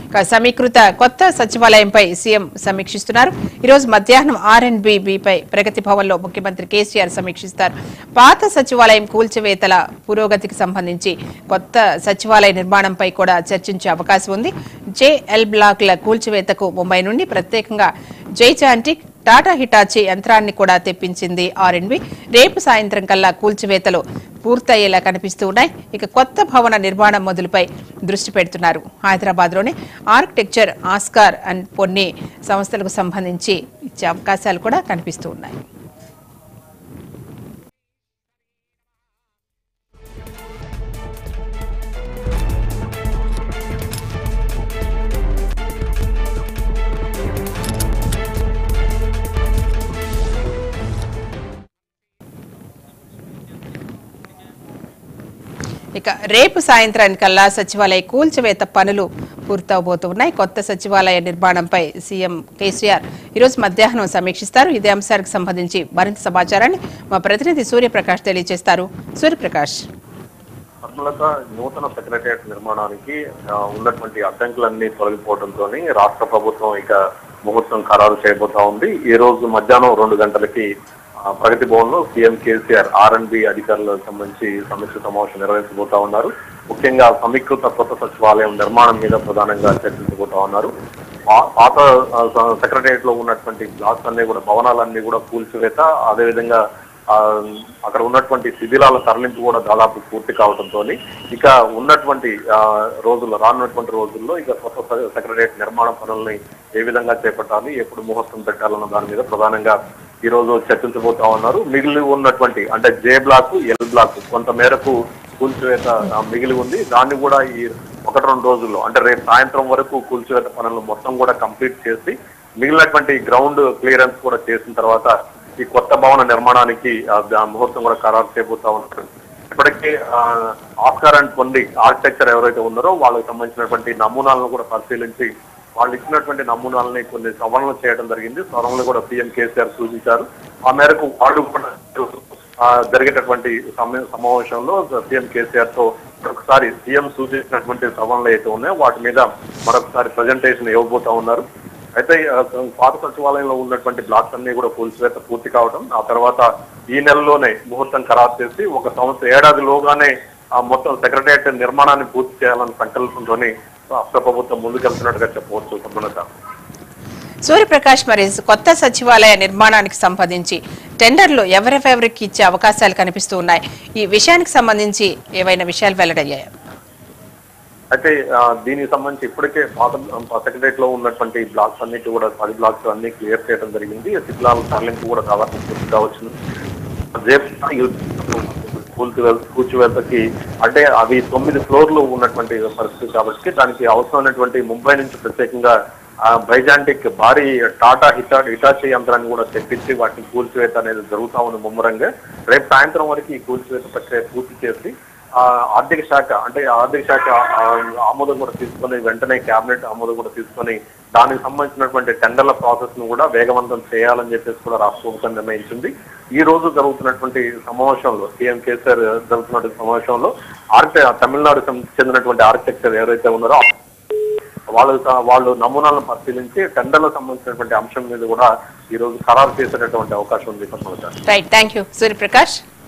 ఇక సమీకృత కొత్త సచివాలయంపై సీఎం సమీక్షిస్తున్నారు ఈరోజు మధ్యాహ్నం ఆర్ అండ్ బిపై ప్రగతి భవన్లో ముఖ్యమంత్రి కేసీఆర్ సమీక్షిస్తారు పాత సచివాలయం కూల్చివేతల పురోగతికి సంబంధించి కొత్త సచివాలయ నిర్మాణంపై కూడా చర్చించే అవకాశం ఉంది జేఎల్ బ్లాక్ల కూల్చివేతకు ముంబై నుండి ప్రత్యేకంగా జైజాంటిక్ టాటా హిటాచి యంత్రాన్ని కూడా తెప్పించింది ఆర్ఎన్బి రేపు సాయంత్రం కల్లా కూల్చివేతలు పూర్తయ్యేలా కనిపిస్తూ ఉన్నాయి ఇక కొత్త భవన నిర్మాణం మొదలుపై దృష్టి పెడుతున్నారు హైదరాబాద్ లోనే ఆర్కిటెక్చర్ ఆస్కార్ అండ్ కొన్ని సంస్థలకు సంబంధించి ఇచ్చే అవకాశాలు కూడా కనిపిస్తూ ఉన్నాయి ఇక రేపు సాయంత్రానికల్లా సచివాలయ కూల్చివేత పనులు పూర్తవబోతున్నాయి కొత్త సచివాలయ నిర్మాణంపై సీఎం కేసీఆర్ ఈరోజు మధ్యాహ్నం సమీక్షిస్తారు ఇదే అంశానికి సంబంధించి మరింత సమాచారాన్ని మా ప్రతినిధి సూర్యప్రకాష్ తెలియజేస్తారు సూర్యప్రకాష్ పద్మలత నూతన సెక్రటరియట్ నిర్మాణానికి ఆ, ఉన్నటువంటి అడ్డంకులన్నీ తొలగిపోవడంతో రాష్ట్ర ప్రభుత్వం ఇక ముహూర్తం ఖరారు చేయబోతా ఉంది ఈ రోజు మధ్యాహ్నం రెండు గంటలకి ఆ, ప్రగతి భవన్ లో CM KCR R and B అధికారులకు సంబంధించి సమీక్ష సమావేశం నిర్వహించబోతా ఉన్నారు ముఖ్యంగా సమీకృత కొత్త సచివాలయం నిర్మాణం మీద ప్రధానంగా చర్చించబోతా ఉన్నారు పా- పాత సెక్రటరియట్ లో ఉన్నటువంటి బ్లాక్స్ అన్ని కూడా భవనాలన్నీ కూడా కూల్చివేత అదేవిధంగా ఆ, అక్కడ ఉన్నటువంటి శిథిలాల తరలింపు కూడా దాదాపు పూర్తి కావడంతో ఇక ఉన్నటువంటి ఆ, రోజుల్లో రానున్నటువంటి రోజుల్లో ఇక కొత్త సె- సెక్రటరియట్ నిర్మాణ పనుల్ని ఏ విధంగా చేపట్టాలి ఎప్పుడు ముహూర్తం పెట్టాలన్న దాని మీద ప్రధానంగా ఈ రోజు చర్చించబోతా ఉన్నారు మిగిలి ఉన్నటువంటి అంటే జే బ్లాక్ ఎల్ బ్లాక్ కొంత మేరకు కూల్చివేత ఆ, మిగిలి ఉంది దాన్ని కూడా ఈ ఒకటి రెండు రోజుల్లో అంటే రేపు సాయంత్రం వరకు కూల్చివేత పనులు మొత్తం కూడా కంప్లీట్ చేసి మిగిలినటువంటి గ్రౌండ్ క్లియరెన్స్ కూడా చేసిన తర్వాత ఈ కొత్త భవన నిర్మాణానికి ఆ, దా- ముహూర్తం కూడా ఖరారు చేయబోతా ఉన్నారు ఇప్పటికే ఆ, ఆస్కార్ అండ్ పొంది ఆర్కిటెక్చర్ ఎవరైతే ఉన్నారో వాళ్ళకి సంబంధించినటువంటి నమూనాలను కూడా పరిశీలించి వాళ్ళు ఇచ్చినటువంటి నమూనాలని కొన్ని సవరణలు చేయడం జరిగింది సవరణలు కూడా సీఎం కేసీఆర్ సూచించారు ఆ మేరకు వాళ్ళు కూడా ఆ, జరిగేటటువంటి సమయ సమావేశంలో సీఎం కేసీఆర్ తో మరొకసారి సీఎం సూచించినటువంటి సవరణలు అయితే ఉన్నాయో వాటి మీద మరొకసారి ప్రజెంటేషన్ ఇవ్వబోతా ఉన్నారు అయితే ఆ, పాత సచివాలయంలో ఉన్నటువంటి బ్లాక్స్ అన్ని కూడా కూల్చివేత పూర్తి కావడం ఆ తర్వాత ఈ నెలలోనే ముహూర్తం ఖరారు చేసి ఒక సంవత్సరం ఏడాదిలోగానే ఆ మొత్తం సెక్రటరియట్ నిర్మాణాన్ని పూర్తి చేయాలన్న సంకల్పంతోని రాష్ట్ర ప్రభుత్వం ముందుకెళ్తున్నట్టుగా చెప్పవచ్చు సభ్యులత సూర్యప్రకాష్ మరి కొత్త సచివాలయ నిర్మాణానికి సంబంధించి టెండర్లు ఎవరెవరికి ఇచ్చే అవకాశాలు కనిపిస్తూ ఉన్నాయి ఈ విషయానికి సంబంధించి ఏవైనా విషయాలు వెల్లడయ్యాయా అయితే ఆ, దీనికి సంబంధించి ఇప్పటికే పాత సెక్రటరియట్ లో ఉన్నటువంటి బ్లాక్స్ అన్నిటి కూడా పది బ్లాక్స్ అన్ని క్లియర్ చేయడం జరిగింది శిథిలాల తరలింపు కూడా దాదాపు పూర్తి కావచ్చు కూల్చివేత కూల్చివేతకి అంటే అవి తొమ్మిది ఫ్లోర్లు ఉన్నటువంటి పరిస్థితి కాబట్టి దానికి అవసరమైనటువంటి ముంబై నుంచి ప్రత్యేకంగా ఆ, బైజాంటిక్ భారీ టాటా హిటా హిటాచి యంత్రాన్ని కూడా తెప్పించి వాటిని కూల్చివేత అనేది జరుగుతా ఉంది ముమ్మరంగా రేపు సాయంత్రం వరకు ఈ కూల్చివేత ప్రక్రియ పూర్తి చేసి ఆ, ఆర్థిక శాఖ అంటే ఆర్థిక శాఖ ఆ, ఆమోదం కూడా తీసుకొని వెంటనే కేబినెట్ ఆమోదం కూడా తీసుకొని దానికి సంబంధించినటువంటి టెండర్ల ప్రాసెస్ ను కూడా వేగవంతం చేయాలని చెప్పేసి కూడా రాష్ట్ర ప్రభుత్వం నిర్ణయించింది ఈ రోజు జరుగుతున్నటువంటి సమావేశంలో సీఎం కేసీఆర్ జరుగుతున్నటువంటి సమావేశంలో ఆర్కిటె తమిళనాడు చెందినటువంటి ఆర్కిటెక్చర్ ఎవరైతే ఉన్నారో వాళ్ళు వాళ్ళు నమూనాలను పరిశీలించి టెండర్లకు సంబంధించినటువంటి అంశం మీద కూడా ఈ రోజు ఖరారు చేసేటటువంటి అవకాశం ఉంది పద్మనాభ గారు. Right thank you Suryaprakash